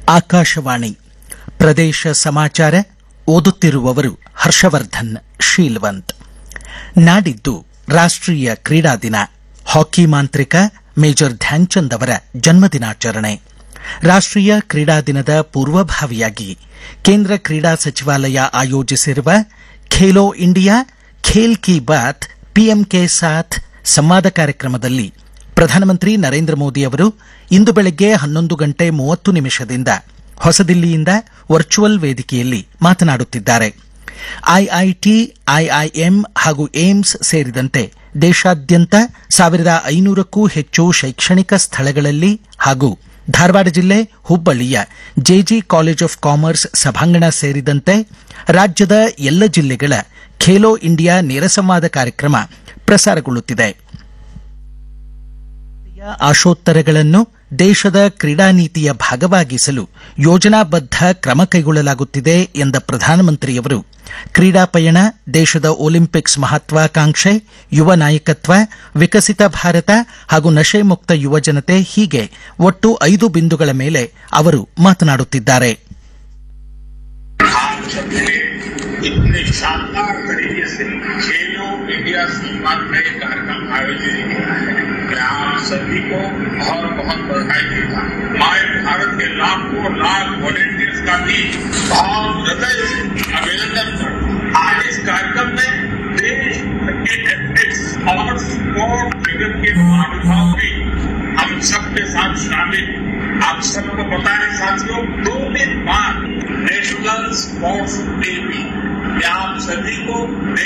ಆಕಾಶವಾಣಿ ಪ್ರದೇಶ ಸಮಾಚಾರ ಓದುತ್ತಿರುವವರು ಹರ್ಷವರ್ಧನ್ ಶೀಲ್ವಂತ್ ನಾಡಿದ್ದು ರಾಷ್ಟ್ರೀಯ ಕ್ರೀಡಾ ದಿನ ಹಾಕಿ ಮಾಂತ್ರಿಕ ಮೇಜರ್ ಧ್ಯಾನ್ಚಂದ್ ಅವರ ಜನ್ಮದಿನಾಚರಣೆ ರಾಷ್ಟ್ರೀಯ ಕ್ರೀಡಾ ದಿನದ ಪೂರ್ವಭಾವಿಯಾಗಿ ಕೇಂದ್ರ ಕ್ರೀಡಾ ಸಚಿವಾಲಯ ಆಯೋಜಿಸಿರುವ ಖೇಲೋ ಇಂಡಿಯಾ ಖೇಲ್ ಕಿ ಬಾತ್ ಪಿಎಂ ಕೆ ಸಾಥ್ ಸಂವಾದ ಕಾರ್ಯಕ್ರಮದಲ್ಲಿ ಪ್ರಧಾನಮಂತ್ರಿ ನರೇಂದ್ರ ಮೋದಿ ಅವರು ಇಂದು ಬೆಳಗ್ಗೆ ಹನ್ನೊಂದು ಗಂಟೆ ಮೂವತ್ತು ನಿಮಿಷದಿಂದ ಹೊಸದಿಲ್ಲಿಯಿಂದ ವರ್ಚುವಲ್ ವೇದಿಕೆಯಲ್ಲಿ ಮಾತನಾಡುತ್ತಿದ್ದಾರೆ ಐಐಟಿ ಐಐಎಂ ಹಾಗೂ ಏಮ್ಸ್ ಸೇರಿದಂತೆ ದೇಶಾದ್ಯಂತ ಸಾವಿರದ ಐನೂರಕ್ಕೂ ಹೆಚ್ಚು ಶೈಕ್ಷಣಿಕ ಸ್ಥಳಗಳಲ್ಲಿ ಹಾಗೂ ಧಾರವಾಡ ಜಿಲ್ಲೆ ಹುಬ್ಬಳ್ಳಿಯ ಜೆಜಿ ಕಾಲೇಜ್ ಆಫ್ ಕಾಮರ್ಸ್ ಸಭಾಂಗಣ ಸೇರಿದಂತೆ ರಾಜ್ಯದ ಎಲ್ಲ ಜಿಲ್ಲೆಗಳ ಖೇಲೋ ಇಂಡಿಯಾ ನೇರ ಸಂವಾದ ಕಾರ್ಯಕ್ರಮ ಪ್ರಸಾರಗೊಳ್ಳುತ್ತಿದೆ ಆಶೋತ್ತರಗಳನ್ನು ದೇಶದ ಕ್ರೀಡಾ ನೀತಿಯ ಭಾಗವಾಗಿಸಲು ಯೋಜನಾಬದ್ಧ ಕ್ರಮ ಕೈಗೊಳ್ಳಲಾಗುತ್ತಿದೆ ಎಂದ ಪ್ರಧಾನಮಂತ್ರಿಯವರು ಕ್ರೀಡಾ ಪಯಣ ದೇಶದ ಒಲಿಂಪಿಕ್ಸ್ ಮಹತ್ವಾಕಾಂಕ್ಷೆ ಯುವ ನಾಯಕತ್ವ ವಿಕಸಿತ ಭಾರತ ಹಾಗೂ ನಶೆ ಮುಕ್ತ ಯುವ ಜನತೆ ಹೀಗೆ ಒಟ್ಟು ಐದು ಬಿಂದುಗಳ ಮೇಲೆ ಅವರು ಮಾತನಾಡುತ್ತಿದ್ದಾರೆ आप सबने इतने शानदार तरीके से खेलो इंडिया सम्मान का एक कार्यक्रम आयोजित किया है मैं आप सभी को बहुत बहुत बधाई देता हूँ माय भारत के लाखों लाख वॉलेंटियर्स का भी बहुत हृदय से अभिनंदन करता हूँ आज इस कार्यक्रम में देश भर के एथलीट्स और स्पोर्ट जगत के महानुभाव भी हम सबके साथ शामिल हैं। आप सबको पता है साथियों दो दिन बाद नेशनल स्पोर्ट्स डे भी मैं आप सभी को